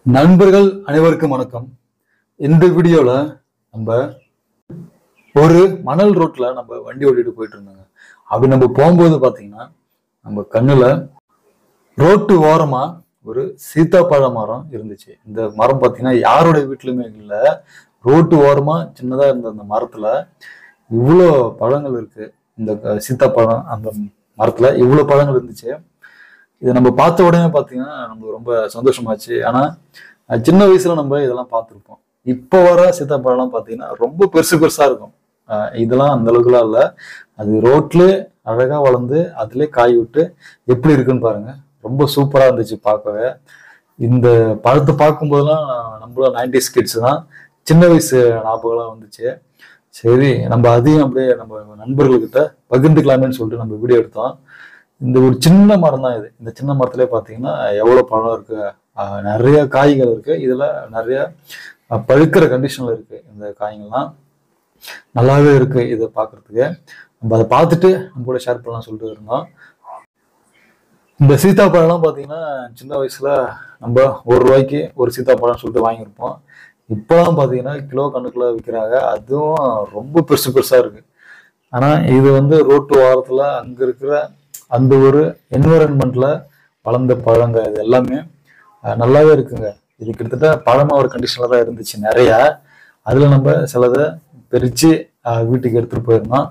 நண்பர்கள் அனைவருக்கும் வணக்கம் இந்த வீடியோல நம்ம ஒரு மணல் ரோட்ல நம்ம வண்டி ஓட்டிட்டு போயிட்டு இருந்தாங்க அப்படி நம்ம போகும்போது பாத்தீங்கன்னா நம்ம கண்ணுல ரோட்டு ஓரமா ஒரு சீத்தாப்பழ மரம் இருந்துச்சு இந்த மரம் பாத்தீங்கன்னா யாரோட வீட்லயுமே இல்லை ரோட்டு ஓரமா சின்னதா இருந்த அந்த மரத்துல இவ்வளோ பழங்கள் இருக்கு இந்த க- சீத்தாப்பழம் அந்த மரத்துல இவ்வளோ பழங்கள் இருந்துச்சு இதை நம்ம பார்த்த உடனே பார்த்தீங்கன்னா நமக்கு ரொம்ப சந்தோஷமாச்சு ஆனா அஹ் சின்ன வயசுல நம்ம இதெல்லாம் பார்த்துருப்போம் இப்போ வர சீத்தாப்பழம்லாம் பார்த்தீங்கன்னா ரொம்ப பெருசு பெருசா இருக்கும் அஹ் இதெல்லாம் அந்த அளவுக்குலாம் இல்லை அது ரோட்ல அழகா வளர்ந்து அதுலயே காய் விட்டு எப்படி இருக்குன்னு பாருங்க ரொம்ப சூப்பரா இருந்துச்சு பார்க்கவே இந்த பழத்தை பார்க்கும்போதெல்லாம் நம்மளும் நைன்டிஸ் கிட்ஸ் தான் சின்ன வயசு ஞாபகம்லாம் வந்துச்சு சரி நம்ம அதையும் அப்படியே நம்ம நண்பர்கள்கிட்ட பகிர்ந்துக்கலாமேன்னு சொல்லிட்டு நம்ம வீடியோ எடுத்தோம் இந்த ஒரு சின்ன மரம் தான் இது இந்த சின்ன மரத்திலே பார்த்தீங்கன்னா எவ்வளோ பழம் இருக்கு ஆஹ் நிறைய காய்கள் இருக்கு இதுல நிறைய ஆஹ் பழுக்கிற கண்டிஷன்ல இருக்கு இந்த காய்கள்லாம் நல்லாவே இருக்கு இதை பார்க்கறதுக்கு நம்ம அதை பார்த்துட்டு நம்ம கூட ஷேர் பண்ணலாம் சொல்லிட்டு இருந்தோம் இந்த சீத்தாப்பழம்லாம் பார்த்தீங்கன்னா சின்ன வயசுல நம்ம ஒரு ரூபாய்க்கு ஒரு சீத்தாப்பழம் சொல்லிட்டு வாங்கியிருப்போம் இப்போலாம் பார்த்தீங்கன்னா கிலோ கணக்குல விற்கிறாங்க அதுவும் ரொம்ப பெருசு பெருசா இருக்கு ஆனா இது வந்து ரோட்டு ஓரத்துல அங்க இருக்கிற அந்த ஒரு என்விரான்மெண்ட்ல வளர்ந்த பழங்க இது எல்லாமே அஹ், நல்லாவே இருக்குங்க இது கிட்டத்தட்ட பழமா ஒரு கண்டிஷன்ல தான் இருந்துச்சு நிறைய அதுல நம்ம சிலதை பிரிச்சு அஹ், வீட்டுக்கு எடுத்துட்டு போயிருந்தோம்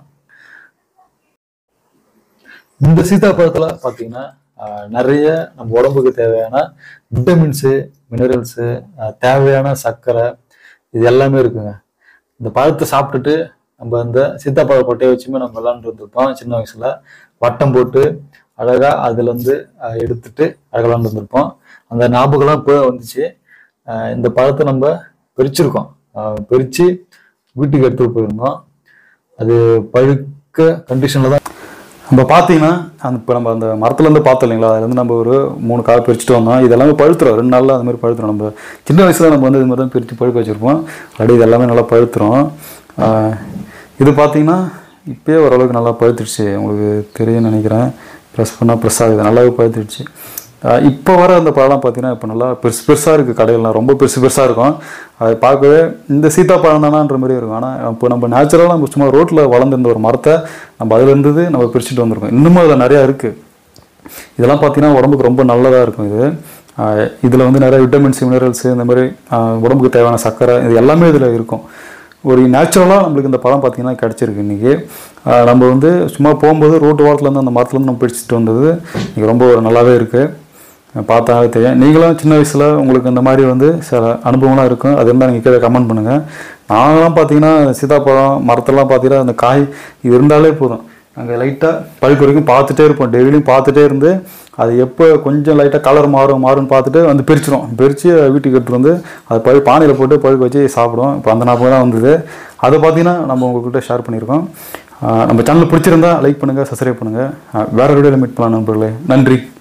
இந்த சீத்தாப்பழத்துல பாத்தீங்கன்னா அஹ், நிறைய நம்ம உடம்புக்கு தேவையான விட்டமின்ஸு மினரல்ஸு தேவையான சர்க்கரை இது எல்லாமே இருக்குங்க இந்த பழத்தை சாப்பிட்டுட்டு நம்ம அந்த சீத்தாப்பழ கொட்டையை வச்சுமே நம்ம விளாண்டு இருந்திருப்போம் சின்ன வயசுல வட்டம் போட்டு அழகா அதுல இருந்து அஹ், எடுத்துட்டு அழகா விளாண்டு இருந்திருப்போம் அந்த ஞாபகம்லாம் இப்போ வந்துச்சு அஹ், இந்த பழத்தை நம்ம பிரிச்சிருக்கோம் அஹ், பிரிச்சு வீட்டுக்கு எடுத்துட்டு போயிருந்தோம் அது பழுக்க கண்டிஷன்ல தான் நம்ம பார்த்தீங்கன்னா அந்த இப்போ நம்ம அந்த மரத்துலேருந்து பார்த்தோம் இல்லைங்களா அதுலேருந்து நம்ம ஒரு மூணு காய் பிரிச்சுட்டு வந்தோம் இது எல்லாமே பழுத்துரும் ரெண்டு நாளில் அந்த மாதிரி பழுத்துரும் நம்ம சின்ன வயசுல நம்ம வந்து இது மாதிரி தான் பிரித்து பழுக்க வச்சுருப்போம் ஆல்ரெடி இது எல்லாமே நல்லா பழுத்துரும் ஆஹ் இது பார்த்தீங்கன்னா இப்பயே ஓரளவுக்கு நல்லா பழுத்துடுச்சு உங்களுக்கு தெரியும்னு நினைக்கிறேன் ப்ரெஸ் பண்ணால் ப்ரெஸ் ஆகுது நல்லாவே பழுத்துடுச்சு ஆஹ் இப்போ வர அந்த பழம்லாம் பார்த்தீங்கன்னா இப்போ நல்லா பெருசு பெருசாக இருக்குது கடையிலலாம் ரொம்ப பெருசு பெருசாக இருக்கும் அதை பார்க்கவே இந்த சீத்தாப்பழம் தானான்ற மாதிரி இருக்கும் ஆனால் இப்போ நம்ம நேச்சுரலாக நம்ம சும்மா ரோட்டில் வளர்ந்துருந்த ஒரு மரத்தை நம்ம அதுல இருந்தது நம்ம பிரிச்சுட்டு வந்திருக்கோம் இன்னமும் அதில் நிறையா இருக்குது இதெல்லாம் பார்த்தீங்கன்னா உடம்புக்கு ரொம்ப நல்லதாக இருக்கும் இது இதில் வந்து நிறைய விட்டமின்ஸ் மினரல்ஸ் இந்த மாதிரி ஆஹ் உடம்புக்கு தேவையான சர்க்கரை இது எல்லாமே இதில் இருக்கும் ஒரு நேச்சுரலாக நம்மளுக்கு இந்த பழம் பார்த்தீங்கன்னா கிடச்சிருக்கு இன்றைக்கி நம்ம வந்து சும்மா போகும்போது ரோட்டு ஓரத்துலேருந்து அந்த மரத்துலேருந்து நம்ம பிடிச்சிட்டு வந்தது இன்றைக்கி ரொம்ப ஒரு நல்லாவே இருக்குது பார்த்தாலே தெரியும் நீங்களும் சின்ன வயசில் உங்களுக்கு இந்த மாதிரி வந்து சில அனுபவம்லாம் இருக்கும் அது இருந்தால் நீங்கள் கீழே கமெண்ட் பண்ணுங்கள் நாங்களாம் பார்த்தீங்கன்னா சீதாப்பழம் மரத்தெல்லாம் பார்த்தீங்கன்னா அந்த காய் இது இருந்தாலே போதும் நாங்கள் லைட்டாக பழுக்க வரைக்கும் பார்த்துட்டே இருப்போம் டெய்லியும் பார்த்துட்டே இருந்து அது எப்போ கொஞ்சம் லைட்டாக கலர் மாறும் மாறும்னு பார்த்துட்டு வந்து பிரிச்சிடும் பிரித்து வீட்டுக்கு எடுத்துட்டு வந்து அதை பழு பானையில் போட்டு பழுக்க வச்சு சாப்பிடுவோம் இப்போ அந்த ஞாபகம் தான் வந்தது அதை பார்த்தீங்கன்னா நம்ம உங்கள்கிட்ட ஷேர் பண்ணியிருக்கோம் ஆஹ் நம்ம சேனல் பிடிச்சிருந்தா லைக் பண்ணுங்கள் சப்ஸ்கிரைப் பண்ணுங்கள் வேறு வீடியோவில் மீட் பண்ணலாம் நண்பர்களே நன்றி